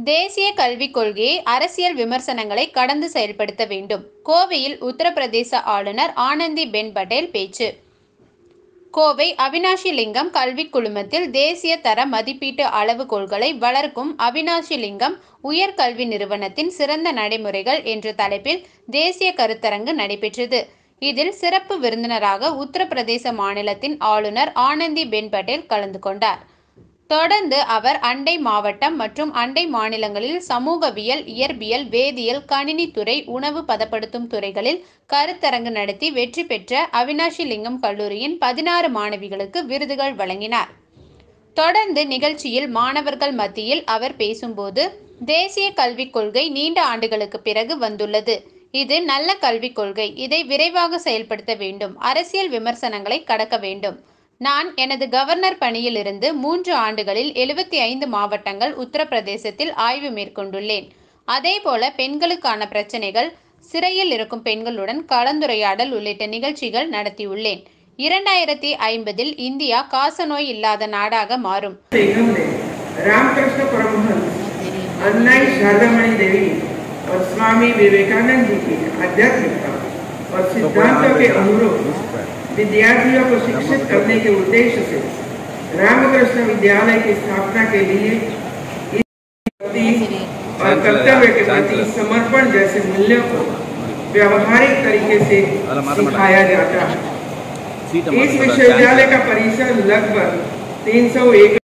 தேசிய கல்விக் கொள்கையை அரசியல் விமர்சனங்களை கடந்து செயல்படுத்த வேண்டும் கோவையில் உத்தரப்பிரதேச ஆளுநர் ஆனந்திபென் பட்டேல் பேச்சு கோவை அவினாஷி லிங்கம் கல்விக் குழுமத்தில் தேசிய தர மதிப்பீட்டு அளவுகோல்களை வளர்க்கும் அவினாஷி லிங்கம் உயர்கல்வி நிறுவனத்தின் சிறந்த நடைமுறைகள் என்ற தலைப்பில் தேசிய கருத்தரங்கு நடைபெற்றது இதில் சிறப்பு விருந்தினராக உத்தரப்பிரதேச மாநிலத்தின் ஆளுநர் ஆனந்தி பென் பட்டேல் கலந்து கொண்டார் தொடர்ந்து அவர் அண்டை மாவட்டம் மற்றும் அண்டை மாநிலங்களில் சமூகவியல் இயற்பியல் வேதியியல் கணினித்துறை உணவு பதப்படுத்தும் துறைகளில் கருத்தரங்கு நடத்தி வெற்றி பெற்ற அவினாஷி லிங்கம் கல்லூரியின் பதினாறு மாணவிகளுக்கு விருதுகள் வழங்கினார் தொடர்ந்து நிகழ்ச்சியில் மாணவர்கள் மத்தியில் அவர் பேசும்போது தேசிய கல்விக் கொள்கை நீண்ட ஆண்டுகளுக்கு பிறகு வந்துள்ளது இது நல்ல கல்விக் கொள்கை இதை விரைவாக செயல்படுத்த வேண்டும் அரசியல் விமர்சனங்களை கடக்க வேண்டும் நான் எனது கவர்னர் பணியிலிருந்து மூன்று ஆண்டுகளில் எழுபத்தி ஐந்து மாவட்டங்கள் உத்தரப்பிரதேசத்தில் ஆய்வு மேற்கொண்டுள்ளேன் அதேபோல பெண்களுக்கான பிரச்சனைகள் சிறையில் இருக்கும் பெண்களுடன் கலந்துரையாடல் உள்ளிட்ட நிகழ்ச்சிகள் நடத்தியுள்ளேன் இரண்டாயிரத்தி ஐம்பதில் இந்தியா காசநோய் இல்லாத நாடாக மாறும் निगम ने रामकृष्ण परमहंस अन्नाई शारदामणि देवी और स्वामी विवेकानंद जी की आध्यात्मिकता और सिद्धांतों के अनुरूप विद्यार्थियों को शिक्षित करने के उद्देश्य से रामकृष्ण विद्यालय की स्थापना के लिए इस प्रति और कर्तव्य के प्रति समर्पण जैसे मूल्यों को व्यवहारिक तरीके से सिखाया जाता है इस विश्वविद्यालय का परिसर लगभग 300 एकड़